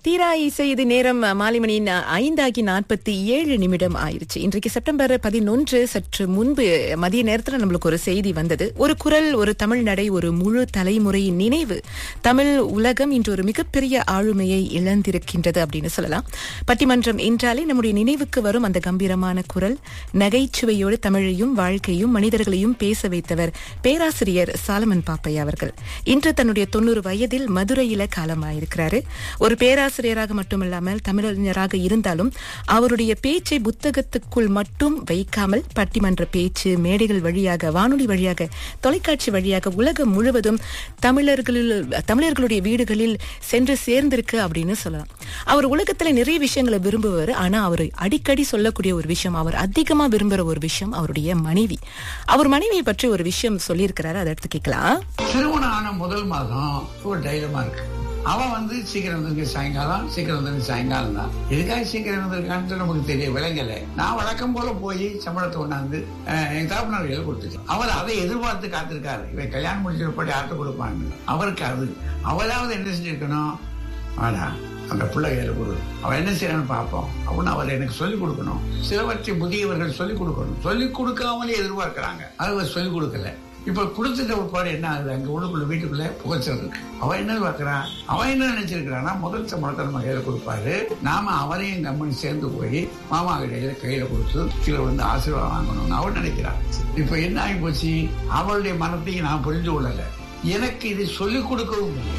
தீரா இசை இது நேரம் மாலை மணி நா- ஐந்தாகி நாற்பத்தி ஏழு நிமிடம் ஆயிருச்சு இன்றைக்கு செப்டம்பர் பதினொன்று சற்று முன்பு மதிய நேரத்துல நம்மளுக்கு ஒரு செய்தி வந்தது ஒரு குரல் ஒரு தமிழ் நடை ஒரு முழு தலைமுறையின் நினைவு தமிழ் உலகம் இன்று ஒரு மிகப்பெரிய ஆளுமையை இழந்திருக்கின்றது அப்படின்னு சொல்லலாம் பட்டிமன்றம் என்றாலே நம்முடைய நினைவுக்கு வரும் அந்த கம்பீரமான குரல் நகைச்சுவையோடு தமிழையும் வாழ்க்கையும் மனிதர்களையும் பேச வைத்தவர் பேராசிரியர் சாலமன் பாப்பையா அவர்கள் இன்று தன்னுடைய தொண்ணூறு வயதில் மதுரையில காலமாயிருக்கிறாரு ஒரு பேராசிரியராக மட்டுமல்லாமல் தமிழறிஞராக இருந்தாலும் அவருடைய பேச்சை புத்தகத்துக்குள் மட்டும் வைக்காமல் பட்டிமன்ற பேச்சு மேடைகள் வழியாக வானொலி வழியாக தொலைக்காட்சி வழியாக உலகம் முழுவதும் தமிழர்களில் தமிழர்களுடைய வீடுகளில் சென்று சேர்ந்திருக்கு அப்படின்னு சொல்லலாம் அவர் உலகத்துல நிறைய விஷயங்களை விரும்புவார் ஆனா அவர் அடிக்கடி சொல்லக்கூடிய ஒரு விஷயம் அவர் அதிகமா விரும்புற ஒரு விஷயம் அவருடைய மனைவி அவர் மனைவியை பற்றி ஒரு விஷயம் சொல்லியிருக்கிறாரு அதை எடுத்து கேட்கலாம் திருமணம் ஆன முதல் மாதம் ஒரு தைரியமா இருக்கு அவன் வந்து சீக்கிரம் வந்திருக்க சாயங்காலம் சீக்கிரம் வந்திருக்க சாயங்காலம் தான் எதுக்காக சீக்கிரம் வந்திருக்கான்னு நமக்கு தெரிய விளங்கல நான் வழக்கம் போல போய் சம்பளத்தை கொண்டாந்து அஹ், என் தகப்பனார் கையில் கொடுத்துட்டேன் அவர் அதை எதிர்பார்த்து காத்திருக்காரு இவன் கல்யாணம் முடிச்சிருப்படி ஆட்டு கொடுப்பாங்க அவருக்கு அது அவராவது என்ன செஞ்சிருக்கணும் ஆனா அந்த பிள்ளை கையில கொடு அவன் என்ன செய்யறான்னு பார்ப்போம் அப்படின்னு அவர் எனக்கு சொல்லிக் கொடுக்கணும் சிலவற்றை புதியவர்கள் சொல்லிக் கொடுக்கணும் சொல்லிக் கொடுக்காமலே எதிர்பார்க்கறாங்க அது அவர் சொல்லிக் கொடுக்கல இப்ப கொடுத்துட்ட ஒருபாடு என்ன ஆகுது அங்க உள்ளுக்குள்ள வீட்டுக்குள்ள புகைச்சல் இருக்கு அவன் என்ன பார்க்கறான் அவன் என்ன நினைச்சிருக்கிறான்னா முதல் சம்பளத்தை நம்ம கையில கொடுப்பாரு நாம அவரையும் கம்பெனி சேர்ந்து போய் மாமா கையில கையில கொடுத்து கீழே வந்து ஆசீர்வாதம் வாங்கணும்னு அவன் நினைக்கிறான் இப்ப என்ன ஆகி போச்சு அவளுடைய மனத்தையும் நான் புரிந்து கொள்ளல எனக்கு இது சொல்லிக் கொடுக்கவும் முடியல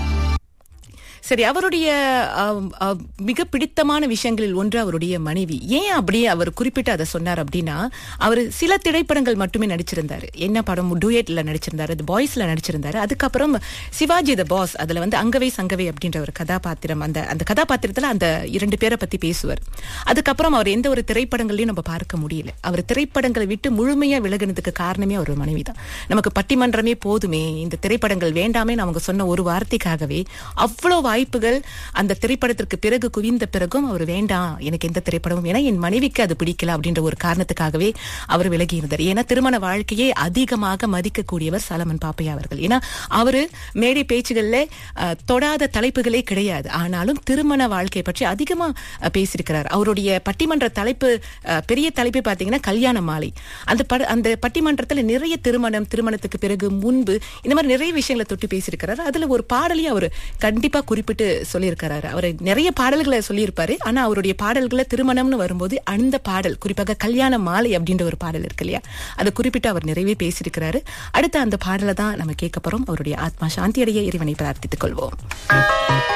சரி அவருடைய ஆம், ஆ, மிக பிடித்தமான விஷயங்களில் ஒன்று அவருடைய மனைவி ஏன் அப்படியே அவர் குறிப்பிட்டு அதை சொன்னார் அப்படின்னா அவர் சில திரைப்படங்கள் மட்டுமே நடிச்சிருந்தாரு என்ன படம் டூயட்ல நடிச்சிருந்தாரு தி பாய்ஸ்ல நடிச்சிருந்தாரு அதுக்கப்புறம் சிவாஜி த பாஸ் அதுல வந்து அங்கவை சங்கவை அப்படின்ற ஒரு கதாபாத்திரம் அந்த அந்த கதாபாத்திரத்துல அந்த இரண்டு பேரை பத்தி பேசுவார் அதுக்கப்புறம் அவர் எந்த ஒரு திரைப்படங்களையும் நம்ம பார்க்க முடியல அவர் திரைப்படங்களை விட்டு முழுமையா விலகினதுக்கு காரணமே அவர் மனைவி தான் நமக்கு பட்டிமன்றமே போதுமே இந்த திரைப்படங்கள் வேண்டாமே அவங்க சொன்ன ஒரு வார்த்தைக்காகவே அவ்வளவு வாய்ப்புகள் அந்த திரைப்படத்திற்கு பிறகு குவிந்த பிறகும் அவர் வேண்டாம் எனக்கு எந்த திரைப்படமும் ஏன்னா என் மனைவிக்கு அது பிடிக்கல அப்படின்ற ஒரு காரணத்துக்காகவே அவர் விலகி இருந்தார் ஏன்னா திருமண வாழ்க்கையை அதிகமாக மதிக்கக்கூடியவர் சலமன் பாப்பையா அவர்கள் ஏன்னா அவரு மேடை பேச்சுகள்ல அஹ், தொடாத தலைப்புகளே கிடையாது ஆனாலும் திருமண வாழ்க்கை பற்றி அதிகமா அஹ், பேசியிருக்கிறார் அவருடைய பட்டிமன்ற தலைப்பு அஹ், பெரிய தலைப்பே பாத்தீங்கன்னா கல்யாண மாலை அந்த பட- அந்த பட்டிமன்றத்துல நிறைய திருமணம் திருமணத்துக்கு பிறகு முன்பு இந்த மாதிரி நிறைய விஷயங்களை தொட்டு பேசியிருக்கிறாரு அதுல ஒரு பாடலையும் அவர் கண்டிப்பா குறிப்பிட்டு சொல்லியிருக்கிறாரு அவர் நிறைய பாடல்களை சொல்லியிருப்பாரு ஆனா அவருடைய பாடல்களை திருமணம்னு வரும்போது அந்த பாடல் குறிப்பாக கல்யாண மாலை அப்படின்ற ஒரு பாடல் இருக்கு இல்லையா அதை குறிப்பிட்டு அவர் நிறையவே பேசியிருக்கிறாரு அடுத்த அந்த பாடலை தான் நம்ம கேட்க போறோம் அவருடைய ஆத்மா சாந்தி அடைய இறைவனை பிரார்த்தித்துக் கொள்வோம்